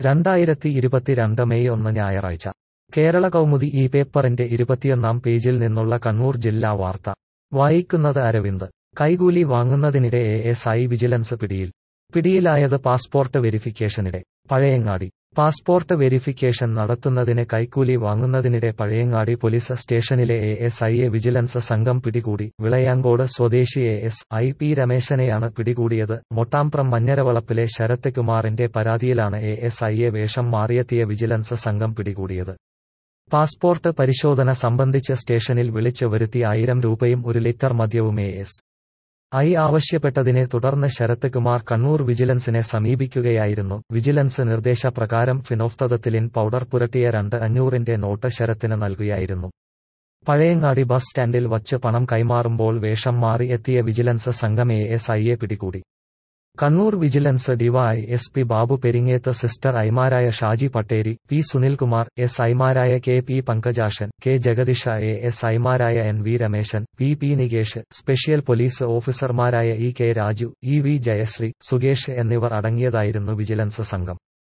രണ്ടായിരത്തി ഇരുപത്തിരണ്ട് മെയ് ഒന്ന് ഞായറാഴ്ച കേരള കൗമുദി ഈ പേപ്പറിന്റെ ഇരുപത്തിയൊന്നാം പേജിൽ നിന്നുള്ള കണ്ണൂർ ജില്ലാ വാർത്ത വായിക്കുന്നത് അരവിന്ദ് കൈകൂലി വാങ്ങുന്നതിനിടെ എ എസ് ഐ വിജിലൻസ് പിടിയിൽ പിടിയിലായത് പാസ്പോർട്ട് വെരിഫിക്കേഷനിടെ പഴയങ്ങാടി പാസ്പോർട്ട് വെരിഫിക്കേഷൻ നടത്തുന്നതിന് കൈക്കൂലി വാങ്ങുന്നതിനിടെ പഴയങ്ങാടി പോലീസ് സ്റ്റേഷനിലെ എ എസ് ഐയെ വിജിലൻസ് സംഘം പിടികൂടി വിളയാങ്കോട് സ്വദേശി എ എസ് ഐ പി രമേശനെയാണ് പിടികൂടിയത് മൊട്ടാമ്പ്രം മഞ്ഞരവളപ്പിലെ ശരത് കുമാറിന്റെ പരാതിയിലാണ് എ എസ് ഐയെ വേഷം മാറിയെത്തിയ വിജിലൻസ് സംഘം പിടികൂടിയത് പാസ്പോർട്ട് പരിശോധന സംബന്ധിച്ച് സ്റ്റേഷനിൽ വിളിച്ചു വരുത്തി ആയിരം രൂപയും ഒരു ലിറ്റർ മദ്യവും എ എസ് ഐ ആവശ്യപ്പെട്ടതിനെ തുടർന്ന് ശരത് കുമാർ കണ്ണൂർ വിജിലൻസിനെ സമീപിക്കുകയായിരുന്നു വിജിലൻസ് നിർദ്ദേശപ്രകാരം ഫിനോഫ്തദത്തിലിൻ പൗഡർ പുരട്ടിയ രണ്ട് അഞ്ഞൂറിന്റെ നോട്ട് ശരത്തിന് നൽകുകയായിരുന്നു പഴയങ്ങാടി ബസ് സ്റ്റാൻഡിൽ വച്ച് പണം കൈമാറുമ്പോൾ വേഷം മാറി എത്തിയ വിജിലൻസ് സംഘം എ എസ് ഐയെ പിടികൂടി Kannur vigilance DY S P Babu Peringeth സിസ്റ്റർ ഐമാരായ ഷാജി പട്ടേരി പി സുനിൽകുമാർ എസ് ഐമാരായ K P Pankajakshan K Jagadeesh A S ഐമാരായ N V Rameshan P P Nikesh special police ഓഫീസർമാരായ E K Raju E V Jayasree Sukesh എന്നിവർ അടങ്ങിയതായിരുന്നു വിജിലൻസ് സംഘം